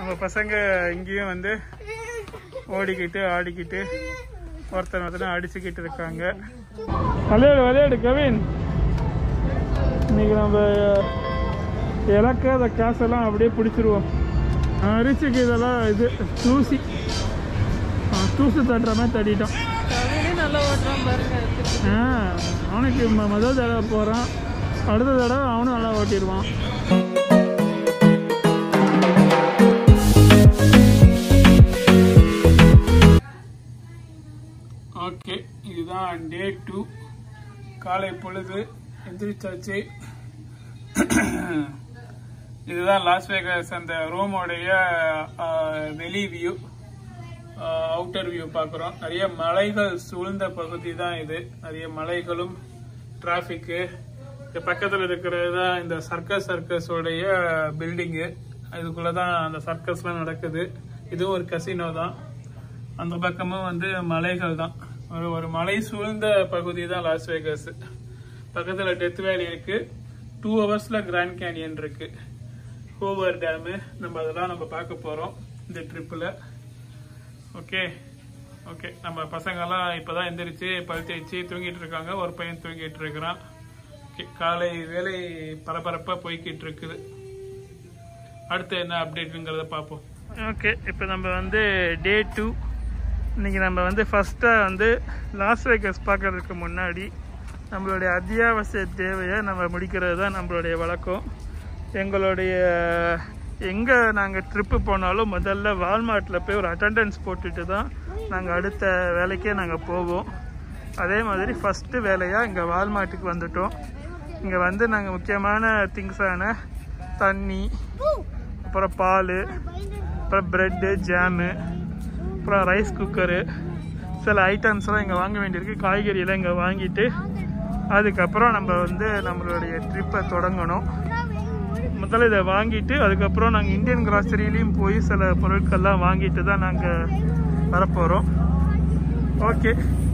நம்ம பசங்க இங்கேயும் வந்து ஓடிக்கிட்டு ஆடிக்கிட்டு ஒருத்தர் ஒருத்தர் அடிச்சுக்கிட்டு இருக்காங்க விளையாடு விளையாடு கவின் இன்னைக்கு நம்ம இலக்காத காசெல்லாம் அப்படியே பிடிச்சிருவோம் ரிச்சுக்கு இதெல்லாம் இது தூசி ஆ, தூசு தட்டுற மாதிரி தட்டிட்டோம் கவினே நல்லா ஓட்டுறான் பாருங்க ஆ அவனுக்கு ம- முதல் தடவை போகிறான் அடுத்த தடவை அவனும் நல்லா ஓட்டிடுவான் ஓகே இதுதான் டே டூ காலை பொழுது எந்திரிச்சாச்சு இதுதான் லாஸ் வேகாஸ் அந்த ரூமோடைய வெளி வியூ அவுட்டர் வியூ பார்க்குறோம் நிறைய மலைகள் சூழ்ந்த பகுதி தான் இது நிறைய மலைகளும் டிராஃபிக்கு இது பக்கத்தில் இருக்கிறது தான் இந்த சர்க்கஸ் சர்க்கஸோடைய பில்டிங்கு இதுக்குள்ளே தான் அந்த சர்க்கஸ்லாம் நடக்குது இதுவும் ஒரு கசினோ தான் அந்த பக்கமும் வந்து மலைகள் தான் ஒரு ஒரு மலை சூழ்ந்த பகுதி தான் லாஸ் வேகாஸ் பக்கத்தில் டெத் வேலி இருக்கு டூ ஹவர்ஸில் கிராண்ட் கேனியன் இருக்கு ஹோவர் டேமு நம்ம அதெல்லாம் நம்ம பார்க்க போகிறோம் இந்த ட்ரிப்பில் ஓகே ஓகே நம்ம பசங்கெல்லாம் இப்போதான் எந்திரிச்சு பல் தேய்ச்சி தூங்கிட்டு இருக்காங்க ஒரு பையன் தூங்கிட்டு இருக்கிறான் ஓகே காலை வேலை பரபரப்பாக போய்கிட்டு இருக்குது அடுத்து என்ன அப்டேட்டுங்கிறத பார்ப்போம் ஓகே இப்போ நம்ம வந்து டே டூ இன்னைக்கு நம்ம வந்து ஃபஸ்ட்டாக வந்து லாஸ் வேகஸ் பார்க்கறதுக்கு முன்னாடி நம்மளுடைய அத்தியாவசிய தேவையை நம்ம முடிக்கிறது தான் நம்மளுடைய வழக்கம் எங்களுடைய எங்கே நாங்கள் ட்ரிப்பு போனாலும் முதல்ல வால்மார்ட்டில் போய் ஒரு அட்டெண்டன்ஸ் போட்டுட்டு தான் நாங்கள் அடுத்த வேலைக்கே நாங்கள் போவோம் அதே மாதிரி ஃபஸ்ட்டு வேலையாக இங்கே வால்மார்ட்டுக்கு வந்துட்டோம் இங்கே வந்து நாங்கள் முக்கியமான திங்ஸான தண்ணி அப்புறம் பால் அப்புறம் ப்ரெட்டு ஜாமு அப்புறம் ரைஸ் குக்கரு சில ஐட்டம்ஸ்லாம் இங்கே வாங்க வேண்டியிருக்கு காய்கறியெல்லாம் இங்கே வாங்கிட்டு அதுக்கப்புறம் நம்ம வந்து நம்மளுடைய ட்ரிப்பை தொடங்கணும் முதல்ல இதை வாங்கிட்டு அதுக்கப்புறம் நாங்கள் இந்தியன் கிராசரிலையும் போய் சில பொருட்கள்லாம் வாங்கிட்டு தான் நாங்கள் வரப்போகிறோம் ஓகே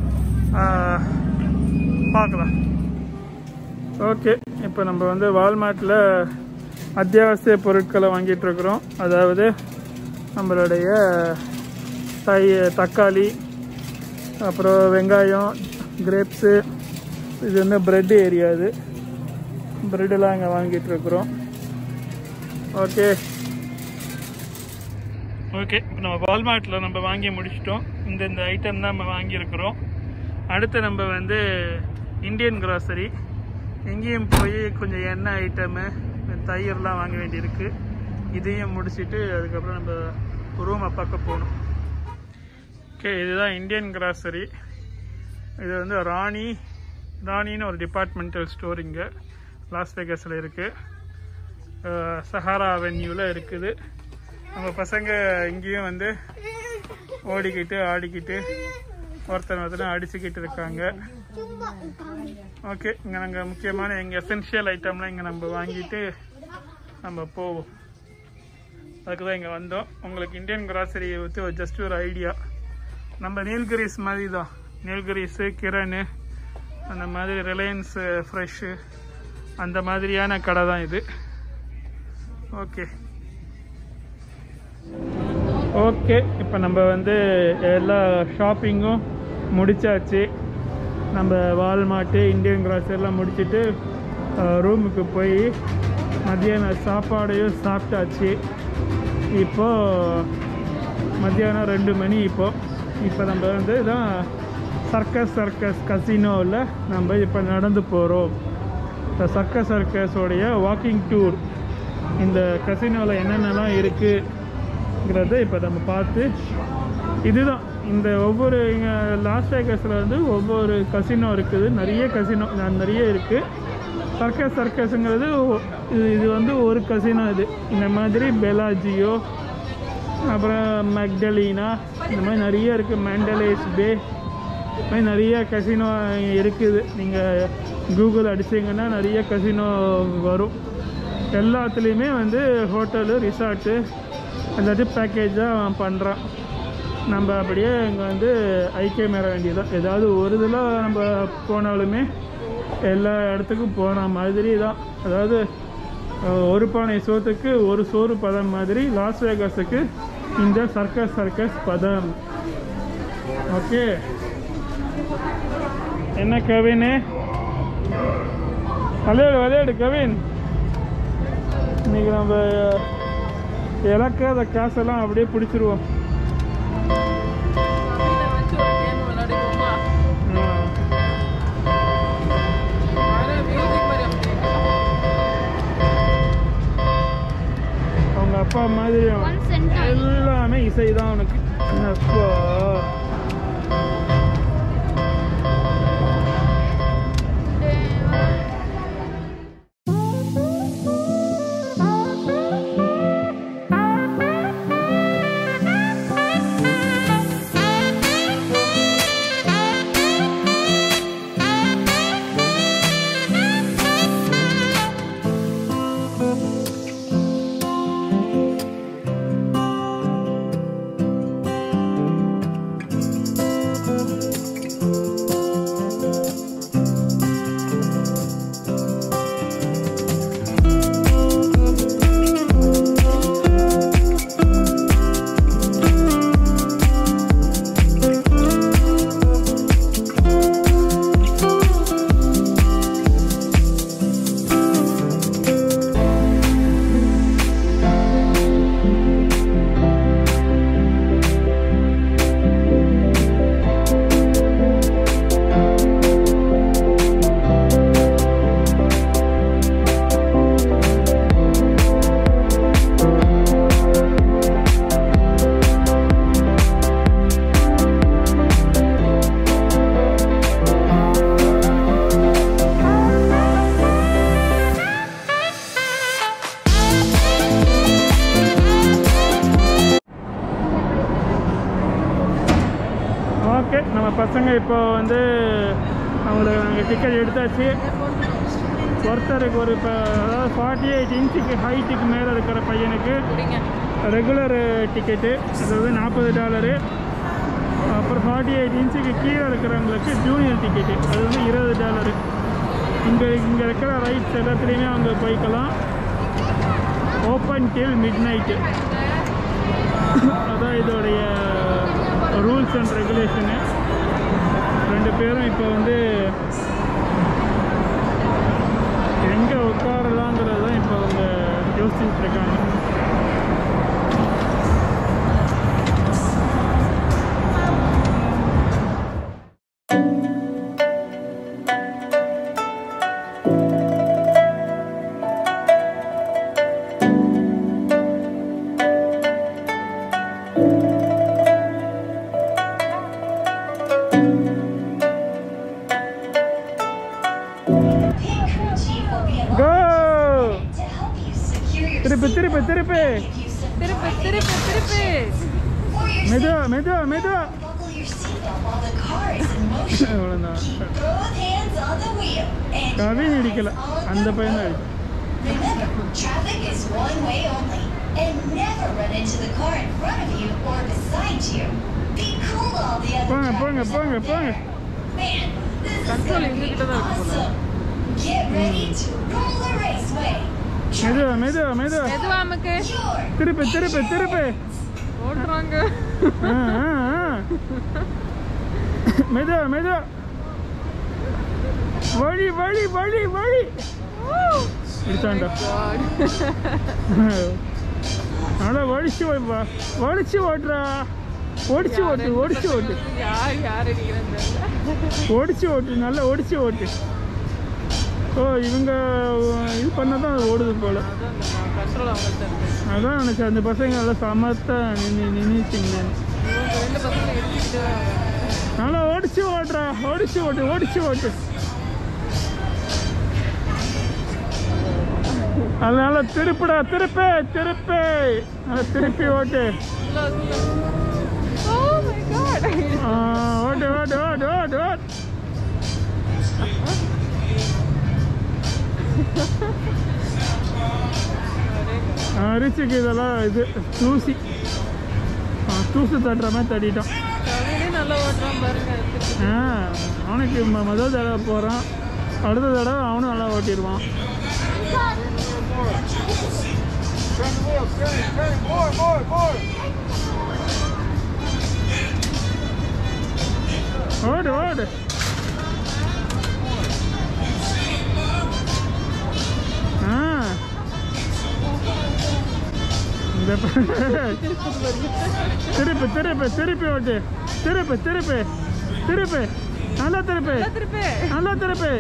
பார்க்கலாம் ஓகே இப்போ நம்ம வந்து வால்மார்ட்டில் அத்தியாவசிய பொருட்களை வாங்கிட்டு இருக்கிறோம் அதாவது நம்மளுடைய தை தக்காளி அப்புறம் வெங்காயம் கிரேப்ஸு இது வந்து ப்ரெட் ஏரியா இது ப்ரெட்டெல்லாம் இங்கே வாங்கிட்டு இருக்கிறோம் ஓகே ஓகே இப்போ நம்ம வால்மார்ட்டில் நம்ம வாங்கி முடிச்சிட்டோம் இந்த இந்த ஐட்டம் தான் நம்ம வாங்கியிருக்கிறோம் அடுத்து நம்ம வந்து இந்தியன் கிராசரி எங்கேயும் போய் கொஞ்சம் எண்ணெய் ஐட்டமு தயிர்லாம் வாங்க வேண்டியிருக்கு இதையும் முடிச்சிட்டு அதுக்கப்புறம் நம்ம ரூமை பார்க்க போகணும் ஓகே இதுதான் இந்தியன் கிராசரி இது வந்து ராணி ராணின்னு ஒரு டிபார்ட்மெண்டல் ஸ்டோர் இங்கே லாஸ் வேகஸில் இருக்குது சஹாரா அவென்யூவில் இருக்குது நம்ம பசங்க இங்கேயும் வந்து ஓடிக்கிட்டு ஆடிக்கிட்டு ஒருத்தர் ஒருத்தர் அடிச்சுக்கிட்டு இருக்காங்க ஓகே இங்கே நாங்கள் முக்கியமான எங்கள் எசென்ஷியல் ஐட்டம்லாம் இங்கே நம்ம வாங்கிட்டு நம்ம போவோம் அதுக்கு தான் இங்கே வந்தோம் உங்களுக்கு இந்தியன் கிராசரியை பற்றி ஒரு ஜஸ்ட் ஒரு ஐடியா நம்ம நீல்கிரிஸ் மாதிரி தான் நீல்கிரிஸு கிரண் அந்த மாதிரி ரிலையன்ஸு ஃப்ரெஷ்ஷு அந்த மாதிரியான கடை தான் இது ஓகே ஓகே இப்போ நம்ம வந்து எல்லா ஷாப்பிங்கும் முடிச்சாச்சு நம்ம வால்மார்ட்டு இந்தியன் கிராசரிலாம் முடிச்சுட்டு ரூமுக்கு போய் மத்தியான சாப்பாடையும் சாப்பிட்டாச்சு இப்போ மத்தியானம் ரெண்டு மணி இப்போ இப்போ நம்ம வந்து தான் சர்க்கஸ் சர்க்கஸ் கசினோவில் நம்ம இப்போ நடந்து போகிறோம் இந்த சர்க்கஸ் சர்க்கஸோடைய வாக்கிங் டூர் இந்த கசினோவில் என்னென்னலாம் இருக்குங்கிறத இப்போ நம்ம பார்த்து இதுதான் இந்த ஒவ்வொரு இங்கே லாஸ் வேகஸில் வந்து ஒவ்வொரு கசினோ இருக்குது நிறைய கசினோ நிறைய இருக்குது சர்க்கஸ் சர்க்கஸுங்கிறது ஒ- இது இது வந்து ஒரு கசினோ இது இந்த மாதிரி பெலாஜியோ அப்புறம் மெக்டலீனா இந்த மாதிரி நிறைய இருக்குது மெண்டலேஸ் பே இந்த மாதிரி நிறைய கசினோ இருக்குது நீங்கள் கூகுள் அடிச்சிங்கன்னா நிறைய கசினோ வரும் எல்லாத்துலேயுமே வந்து ஹோட்டலு ரிசார்ட்டு எல்லாத்தையும் பேக்கேஜாக பண்ணுறான் நம்ம அப்படியே இங்கே வந்து ஐக்கியம் ஏற வேண்டியதுதான் ஏதாவது ஒரு இதில் நம்ம போனாலுமே எல்லா இடத்துக்கும் போன மாதிரி தான் அதாவது அஹ், ஒரு பானை சோத்துக்கு ஒரு சோறு பதம் மாதிரி லாஸ் வேகாஸுக்கு இந்த சர்க்கஸ் சர்க்கஸ் பதம் ஓகே என்ன கவின் விளையாடு விளையாடு கவின் இன்னைக்கு நம்ம இழக்காத காசெல்லாம் அப்படியே பிடிச்சிருவோம் வீட்டை வச்சு ஒரு கேம் விளையாடிக்கோமா அதே மியூசிக் மாதிரி அப்படி அவங்க அப்பா மாதிரி One cent only. எல்லாமே இசை தான் அவனுக்கு அப்பா ஓகே நம்ம பசங்க இப்போ வந்து அவங்களுக்கு நாங்கள் டிக்கெட் எடுத்தாச்சு ஒருத்தருக்கு ஒரு இப்போ அதாவது ஃபார்ட்டி எயிட் இன்ச்சுக்கு ஹைட்டுக்கு மேலே இருக்கிற பையனுக்கு குடிங்க ரெகுலர் டிக்கெட்டு அதாவது நாற்பது டாலரு அப்புறம் ஃபார்ட்டி எயிட் இன்ச்சுக்கு கீழே இருக்கிறவங்களுக்கு ஜூனியர் டிக்கெட்டு அது வந்து இருபது டாலரு இங்கே இங்கே இருக்கிற ரைட்ஸ் எல்லாத்துலேயுமே அவங்க போய்க்கலாம் ஓப்பன் டில் மிட் நைட்டு அதான் இதோடைய ரூல்ஸ் அண்ட் ரெகுலேஷனு ரெண்டு பேரும் இப்போ வந்து எங்கே உட்காரலாங்கிறது தான் இப்போ அவங்க யோசிச்சுட்டு இருக்காங்க Pink Chief will be go along to help you secure your திருப்பி திருப்பி திருப்பி Give you some திருப்பி திருப்பி திருப்பி for your மெதுவா மெதுவா மெதுவா buckle your seatbelt while the car is in motion. அவ்வளோதான் Keep both hands on the wheel and Kavin இடிக்கல அந்த பையன் தான் இடிக்கும் remember, traffic is one way only. And never run into the car in front of you or beside you. Be cool to all the other போங்க போங்க drivers போங்க out போங்க there. Man, this is Control gonna be எங்ககிட்ட தான் இருக்கு போல. awesome. Get ready to roll the raceway. மெதுவா மெதுவா மெதுவா மெதுவா அமுக்கு Your திருப்பி திருப்பி திருப்பி ஓட்டுறாங்க ஆ, ஆ, ஆ. மெதுவா மெதுவா வழி வழி வழி வழி எடுத்தாண்டா நல்லா வடிச்சு வைப்பா வடிச்சு ஓட்டுறா ஒடிச்சு ஓட்டு ஒடிச்சு ஓட்டு யார் யார் அடிக்கிறது ஒடிச்சு ஓட்டு நல்லா ஒடிச்சு ஓட்டு ஓ இவங்க இது பண்ண தான் அது ஓடுது போல அதான் கண்ட்ரோல் அவங்கள்ட்ட இருக்கு அதான் நினச்சேன் அந்த பசங்க நல்லா சமத்தா நின்று நின்றுச்சிங்க இவங்க ரெண்டு பசங்க எடுத்துக்கிட்டு நல்லா ஓடிச்சு ஓட்டுறா ஓடிச்சு ஓட்டு ஓடிச்சு ஓட்டு அதனால திருப்பிடா திருப்பி திருப்பி நல்லா திருப்பி ஓட்டு ஓ மை காட் ஆ, ஓட்டு ஓட்டு ஓட்டு ஓட்டு ஓட்டு ஆ, ரிச்சிக்கு இதெல்லாம் இது தூசி ஆ, தூசு தட்டுற மாதிரி தட்டிட்டோம் கவினே நல்லா ஓட்டுறான் பாருங்க ஆ அவனுக்கு ம- முதல் தடவை போகிறான் அடுத்த தடவை அவனும் நல்லா ஓட்டிடுவான் more. Turn the wheel, turn, turn, more, more, more. ஓடு ஓடு ஆ இந்த ப- திருப்பி திருப்பி திருப்பி ஓட்டு திருப்பி திருப்பி திருப்பி நல்லா திருப்பி திருப்பி நல்லா திருப்பி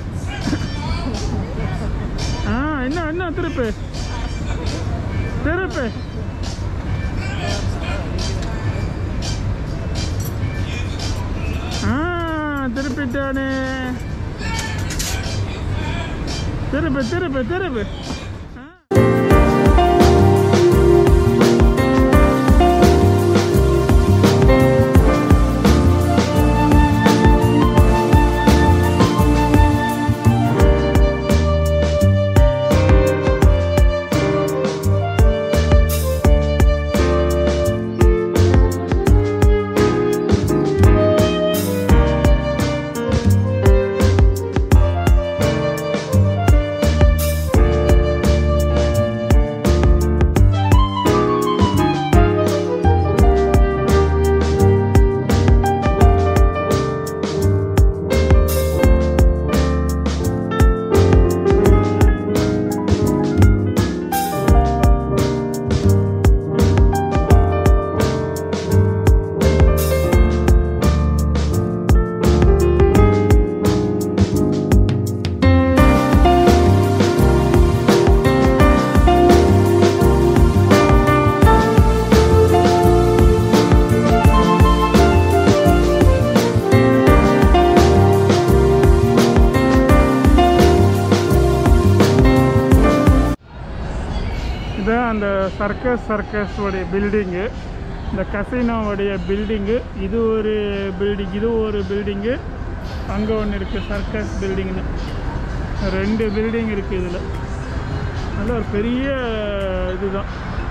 ஆ இன்னும் இன்னும் திருப்பி திருப்பி ஆ திருப்பிட்டானே திருப்பி திருப்பி திருப்பி இதுதான் அந்த சர்க்கஸ் சர்க்கஸ் உடைய பில்டிங்கு இந்த கசினோவுடைய பில்டிங்கு இது ஒரு பில்டிங் இது ஒரு பில்டிங்கு அங்கே ஒன்று இருக்குது சர்க்கஸ் பில்டிங்னு ரெண்டு பில்டிங் இருக்குது இதில் நல்ல ஒரு பெரிய இதுதான்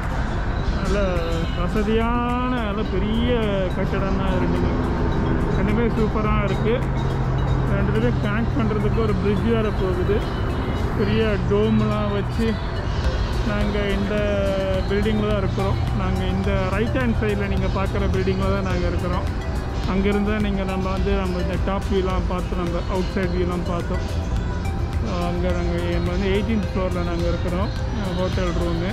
நல்ல வசதியான நல்ல பெரிய கட்டடம் தான் ரெண்டுமே ரெண்டுமே சூப்பராக இருக்குது ரெண்டுத்துமே கனெக்ட் பண்ணுறதுக்கு ஒரு பிரிட்ஜ் வேறு போகுது பெரிய டோம்லாம் வச்சு நாங்கள் இந்த பில்டிங்கில் தான் இருக்கிறோம் நாங்கள் இந்த ரைட் ஹேண்ட் சைடில் நீங்கள் பார்க்குற பில்டிங்கில் தான் நாங்கள் இருக்கிறோம் அங்கேருந்து தான் நீங்கள் நம்ம வந்து நம்ம இந்த டாப் வியூலாம் பார்த்து நம்ம அவுட் சைட் வியூலாம் பார்த்தோம் அங்கே நாங்கள் நம்ம வந்து எயிட்டீன்த் ஃப்ளோரில் நாங்கள் இருக்கிறோம் ஹோட்டல் ரூமு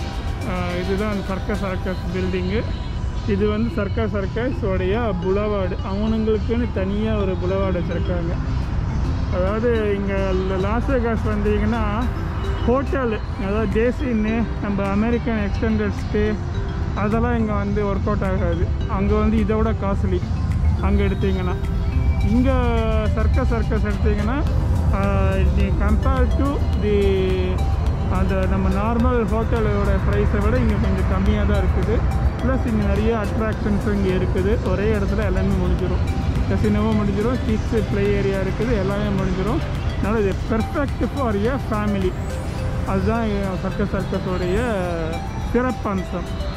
இதுதான் சர்க்கஸ் சர்க்கஸ் பில்டிங்கு இது வந்து சர்க்கஸ் சர்க்கஸ் உடைய புலவாடு அவனுங்களுக்குன்னு தனியாக ஒரு புலவாடு வச்சுருக்காங்க அதாவது இங்கே லாஸ் வேகாஸ் வந்தீங்கன்னா ஹோட்டலு அதாவது டேசின்னு நம்ம அமெரிக்கன் எக்ஸ்டெண்டட் ஸ்டே அதெல்லாம் இங்கே வந்து ஒர்க் அவுட் ஆகாது அங்கே வந்து இதை விட காஸ்ட்லி அங்கே எடுத்தீங்கன்னா இங்கே சர்க்கஸ் சர்க்கஸ் எடுத்தீங்கன்னா நீ கம்பேர் டு தி அந்த நம்ம நார்மல் ஹோட்டலோட ப்ரைஸை விட இங்கே கொஞ்சம் கம்மியாக தான் இருக்குது ப்ளஸ் இங்கே நிறைய அட்ராக்ஷன்ஸும் இங்கே இருக்குது ஒரே இடத்துல எல்லாமே முடிஞ்சிடும் கசினோவும் முடிஞ்சிடும் கிட்ஸு ப்ளே ஏரியா இருக்குது எல்லாமே முடிஞ்சிடும் அதனால் இது பெர்ஃபெக்ட் ஃபார் எ ஃபேமிலி அதுதான் சர்க்கஸ் சர்க்கஸோடைய சிறப்பம்சம்